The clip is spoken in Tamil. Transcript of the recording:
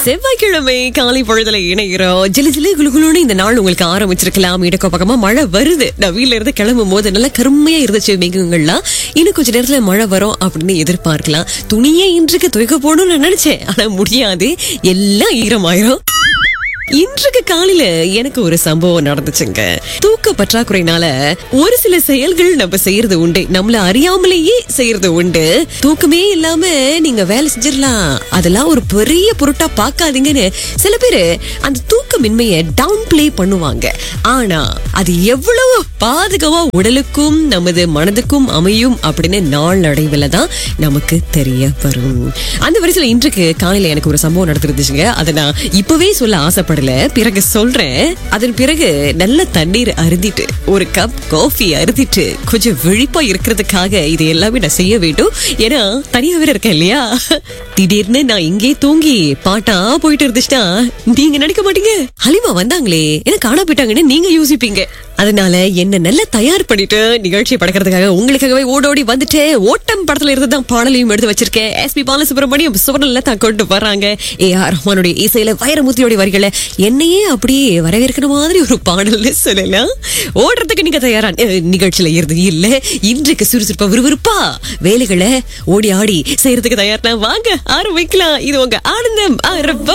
செவ்வாய்க்கிழமை காலை பொழுதுல இணைகிறோம் ஜிலு ஜிலு குலுகுலுன்னு இந்த நாள் உங்களுக்கு ஆரம்பிச்சிருக்கலாம் இடக்கோ பக்கமா மழை வருது நான் வீட்ல இருந்து கிளம்பும் போது நல்லா கருமையா இருந்துச்சு மேகங்கள்லாம் இன்னும் கொஞ்ச நேரத்துல மழை வரும் அப்படின்னு எதிர்பார்க்கலாம் துணியே இன்றைக்கு துவைக்க போகணும்னு நான் நினைச்சேன் ஆனா முடியாது எல்லாம் ஈரமாயிரும் இன்றைக்கு காலையில எனக்கு ஒரு சம்பவம் நடந்துச்சுங்க தூக்க பற்றாக்குறைனால ஒரு சில செயல்கள் நம்ம செய்யறது உண்டு நம்மள அறியாமலேயே செய்யறது உண்டு தூக்கமே இல்லாம நீங்க வேலை செஞ்சிடலாம் அதெல்லாம் ஒரு பெரிய பொருட்டா பார்க்காதீங்கன்னு சில பேரு அந்த தூக்கமின்மையை டவுன் பிளே பண்ணுவாங்க ஆனா அது எவ்வளவு பாதுகாவா உடலுக்கும் நமது மனதுக்கும் அமையும் அப்படின்னு நாள் அடைவுல தான் நமக்கு தெரிய வரும் அந்த வரிசையில இன்றைக்கு காலையில எனக்கு ஒரு சம்பவம் நடந்துருந்துச்சுங்க அதை நான் இப்பவே சொல்ல ஆசைப்படல பிறகு சொல்றேன் அதன் பிறகு நல்ல தண்ணீர் அருந்திட்டு ஒரு கப் காஃபி அருந்திட்டு கொஞ்சம் விழிப்பா இருக்கிறதுக்காக இது எல்லாமே நான் செய்ய வேண்டும் ஏன்னா தனியா வேற இருக்கேன் இல்லையா திடீர்னு நான் இங்கே தூங்கி பாட்டா போயிட்டு இருந்துச்சுன்னா நீங்க நினைக்க மாட்டீங்க ஹலிமா வந்தாங்களே என்ன காணா போயிட்டாங்கன்னு நீங்க யோசிப்பீங்க அதனால என்ன நல்லா தயார் பண்ணிட்டு நிகழ்ச்சி படைக்கிறதுக்காக உங்களுக்காகவே ஓடோடி வந்துட்டு ஓட்டம் படத்துல இருந்து தான் பாடலையும் எடுத்து வச்சிருக்கேன் எஸ் பி பாலசுப்ரமணியம் சுவரல்ல தான் கொண்டு வர்றாங்க ஏ ஆர் ரஹ்மானுடைய இசையில வைரமுத்தியோட வரிகளை என்னையே அப்படியே வரவேற்கிற மாதிரி ஒரு பாடல்னு சொல்லலாம் ஓடுறதுக்கு நீங்க தயாரா அஹ், நிகழ்ச்சியில இருந்து இல்ல இன்றைக்கு சுறுசுறுப்பா விறுவிறுப்பா வேலைகளை ஓடி ஆடி செய்யறதுக்கு தயார்னா வாங்க ஆரம்பிக்கலாம் இது உங்க ஆனந்தம் ஆரம்பம்